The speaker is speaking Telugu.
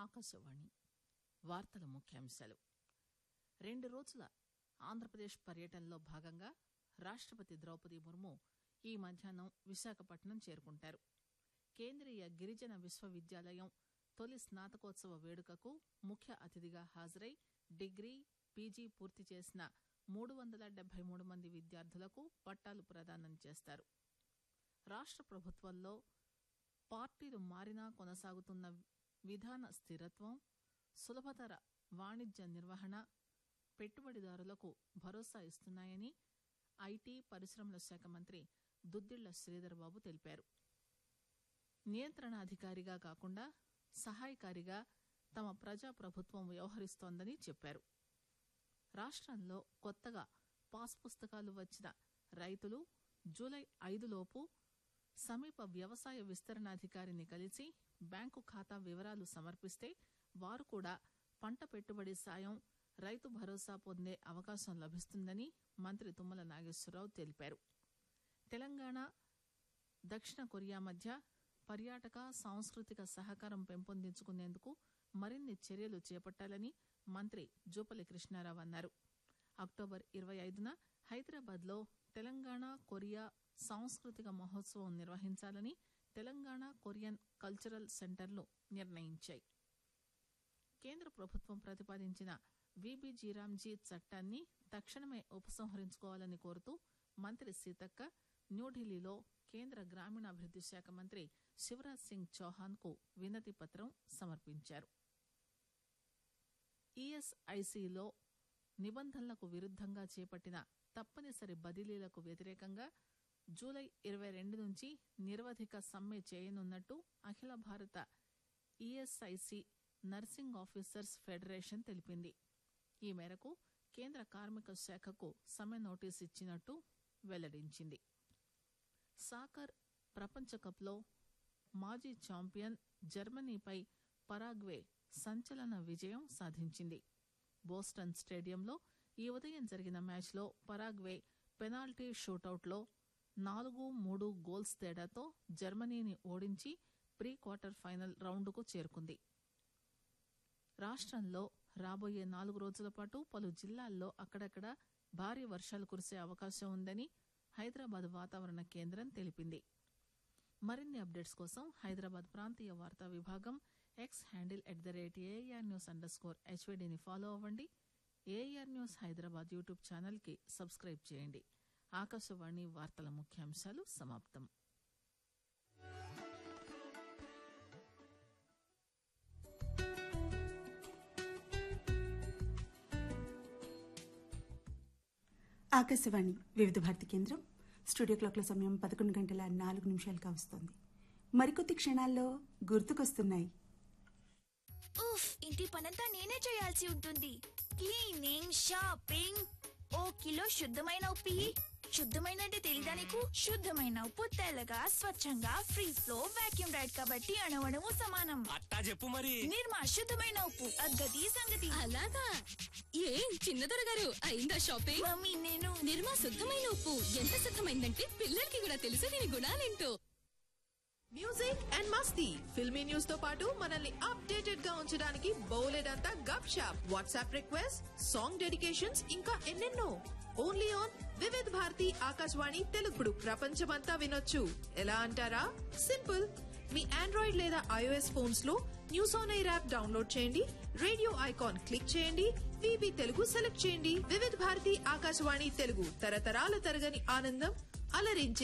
ఆకాశవాణి వార్తల ముఖ్యాంశాలు రెండు రోజుల ఆంధ్రప్రదేశ్ పర్యటనలో భాగంగా రాష్టపతి ద్రౌపది ముర్ము ఈ మధ్యాహ్నం విశాఖపట్నం చేరుకుంటారు కేంద్రీయ గిరిజన విశ్వవిద్యాలయం తొలి స్నాతకోత్సవ వేడుకకు ముఖ్య అతిథిగా హాజరై డిగ్రీ పీజీ పూర్తి చేసిన మూడు వందల డెబ్బై మూడు మంది విద్యార్థులకు పట్టాలు ప్రదానం చేస్తారు రాష్ట ప్రభుత్వంలో పార్టీలు మారినా కొనసాగుతున్న విధాన స్థిరత్వం సులభతర వాణిజ్య నిర్వహణ పెట్టుబడిదారులకు భరోసా ఇస్తున్నాయని ఐటీ పరిశ్రమల శాఖ మంత్రి దుద్దిళ్ల శ్రీధర్ బాబు తెలిపారు నియంత్రణాధికారిగా కాకుండా సహాయకారిగా తమ ప్రజాప్రభుత్వం వ్యవహరిస్తోందని చెప్పారు రాష్టంలో కొత్తగా పాస్ పుస్తకాలు వచ్చిన రైతులు జూలై ఐదులోపు సమీప వ్యవసాయ విస్తరణాధికారిని కలిసి బ్యాంకు ఖాతా వివరాలు సమర్పిస్తే వారు కూడా పంట పెట్టుబడి సాయం రైతు భరోసా పొందే అవకాశం లభిస్తుందని మంత్రి తుమ్మల నాగేశ్వరరావు తెలిపారు తెలంగాణ దక్షిణ కొరియా మధ్య పర్యాటక సాంస్కృతిక సహకారం పెంపొందించుకునేందుకు మరిన్ని చర్యలు చేపట్టాలని మంత్రి జూపల్లి కృష్ణారావు అన్నారు అక్టోబర్ ఇరవై ఐదున హైదరాబాద్ లో తెలంగాణ కొరియా సాంస్కృతిక మహోత్సవం నిర్వహించాలని తెలంగాణ కొరియన్ కల్చరల్ సెంటర్లు నిర్ణయించాయి కేంద్ర ప్రభుత్వం ప్రతిపాదించిన విబిజీరామ్జీ చట్టాన్ని తక్షణమే ఉపసంహరించుకోవాలని కోరుతూ మంత్రి సీతక్క న్యూఢిల్లీలో కేంద్ర గ్రామీణాభివృద్ది శాఖ మంత్రి శివరాజ్ సింగ్ చౌహాన్ కు వినతి పత్రం సమర్పించారు ఈఎస్ఐసిలో నిబంధనలకు విరుద్దంగా చేపట్టిన తప్పనిసరి బదిలీలకు వ్యతిరేకంగా జూలై ఇరవై రెండు నుంచి నిరవధిక సమ్మె చేయనున్నట్టు అఖిల భారత ఈఎస్ఐసి నర్సింగ్ ఆఫీసర్స్ ఫెడరేషన్ తెలిపింది ఈ మేరకు కేంద్ర కార్మిక శాఖకు సమ్మె నోటీసు ఇచ్చినట్టు వెల్లడించింది సాకర్ ప్రపంచ కప్లో మాజీ ఛాంపియన్ జర్మనీపై పరాగ్వే సంచలన విజయం సాధించింది బోస్టన్ స్టేడియంలో ఈ ఉదయం జరిగిన మ్యాచ్లో పరాగ్వే పెనాల్టీ షూటౌట్లో నాలుగు మూడు గోల్స్ తేడాతో జర్మనీని ఓడించి ప్రీ క్వార్టర్ ఫైనల్ రౌండ్కు చేరుకుంది రాష్టంలో రాబోయే నాలుగు రోజుల పాటు పలు జిల్లాల్లో అక్కడక్కడ భారీ వర్షాలు కురిసే అవకాశం ఉందని హైదరాబాద్ వాతావరణ కేంద్రం తెలిపింది మరిన్ని అప్డేట్స్ కోసం హైదరాబాద్ ప్రాంతీయ వార్తా విభాగం X handle at the rate AR news underscore హెచ్వీడీని ఫాలో అవ్వండి AR news Hyderabad YouTube channel కి సబ్స్క్రైబ్ చేయండి ఆకాశవాణి వార్తల ముఖ్యాంశాలు సమాప్తం ఆకాశవాణి వివిధ భారతి కేంద్రం స్టూడియో క్లాక్ల సమయం పదకొండు గంటల నాలుగు నిమిషాలు కావస్తోంది మరికొద్ది క్షణాల్లో గుర్తుకొస్తున్నాయి ఉఫ్ ఇంటి పనంతా నేనే చేయాల్సి ఉంటుంది క్లీనింగ్ షాపింగ్ ఓ కిలో శుద్ధమైన ఉప్పు ఇయ్యి. శుద్ధమైన అంటే తెలీదా నీకు శుద్ధమైన ఉప్పు తెల్లగా స్వచ్ఛంగా ఫ్రీ ఫ్లో వాక్యూమ్ రైడ్ కాబట్టి అణవణము సమానం అట్టా చెప్పు మరి నిర్మా శుద్ధమైన ఉప్పు అగ్గది సంగతి అలాగా ఏం చిన్నదొర గారు అయిందా షాపింగ్ మమ్మీ నేను నిర్మా శుద్ధమైన ఉప్పు ఎంత శుద్ధమైందంటే పిల్లలకి కూడా తెలుసు దీని గుణాలేంటో మ్యూజిక్ అండ్ మస్తీ ఫిల్మీ న్యూస్ తో పాటు మనల్ని అప్డేటెడ్ గా ఉంచడానికి బౌలెడ్ అంతా గప్ షాప్ వాట్సాప్ రిక్వెస్ట్ సాంగ్ డెడికేషన్స్ ఇంకా ఎన్నెన్నో ఓన్లీ ఆన్ వివిధ్ భారతి ఆకాశవాణి తెలుగుడు ప్రపంచమంతా వినొచ్చు ఎలా అంటారా సింపుల్ మీ ఆండ్రాయిడ్ లేదా ఐఓఎస్ ఫోన్స్ లో news on air app download చేయండి రేడియో ఐకాన్ క్లిక్ చేయండి విబి తెలుగు సెలెక్ట్ చేయండి వివిధ్ భారతి ఆకాశవాణి తెలుగు తరతరాల తరగని ఆనందం అలరించే